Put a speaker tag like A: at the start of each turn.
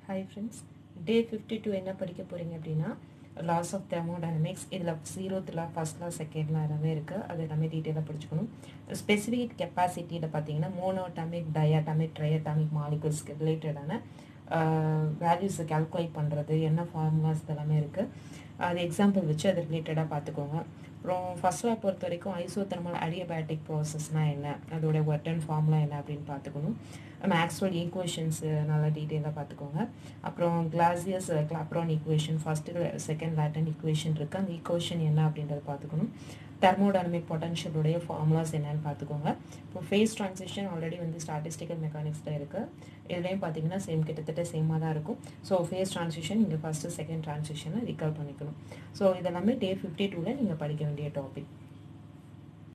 A: hi friends day fifty two என்ன படிக்க போகிறீங்க அப்படின்னா லாஸ் ஆஃப் தெர்மோடைனமிக்ஸ் இதில் ஜீரோத்தில் ஃபஸ்ட்லா செகண்ட்லாம் எல்லாமே இருக்குது அது எல்லாமே டீட்டெயிலாக படிச்சுக்கணும் ஸ்பெசிஃபிக் கெப்பாசிட்டியில் பார்த்தீங்கன்னா மோனோட்டாமிக் டயாட்டாமிக் ட்ரையட்டாமிக் மாலிகுல்ஸ்க்கு ரிலேட்டடான வேல்யூஸை கால்குலேட் பண்ணுறது என்ன ஃபார்முலாஸ் இதெல்லாமே இருக்குது அது எக்ஸாம்பிள் வச்சு அது ரிலேட்டடாக பார்த்துக்கோங்க அப்புறம் ஃபர்ஸ்ட் லா பொறுத்த வரைக்கும் ஐசோதெர்மல் அடியபேட்டிக் ப்ராசஸ்னால் என்ன அதோட ஒர்க் அண்ட் ஃபார்ம்லாம் என்ன அப்படின்னு பார்த்துக்கணும் மேக்ஸ்வெல் ஈக்குவேஷன்ஸ் நல்லா டீட்டெயிலாக பார்த்துக்கோங்க அப்புறம் Clausius Clapeyron equation first second latent equation இருக்குது அந்த ஈக்குவேஷன் என்ன அப்படின்றத பார்த்துக்கணும் தெர்மோடைனமிக் பொட்டன்ஷியலுடைய ஃபார்முலாஸ் என்னன்னு பார்த்துக்கோங்க இப்போ ஃபேஸ் ட்ரான்சிஷன் ஆல்ரெடி வந்து ஸ்டாட்டிஸ்டிக்கல் மெக்கானிக்ஸில் இருக்குது இதுலேயும் பார்த்தீங்கன்னா சேம் கிட்டத்தட்ட சேமாக தான் இருக்கும் ஸோ ஃபேஸ் ட்ரான்சிஷன் நீங்கள் ஃபஸ்ட்டு செகண்ட் ட்ரான்சிஷனை ரிகால் பண்ணிக்கணும் ஸோ இதெல்லாமே டே ஃபிஃப்டி டூவில் நீங்கள் படிக்க வேண்டிய டாபிக்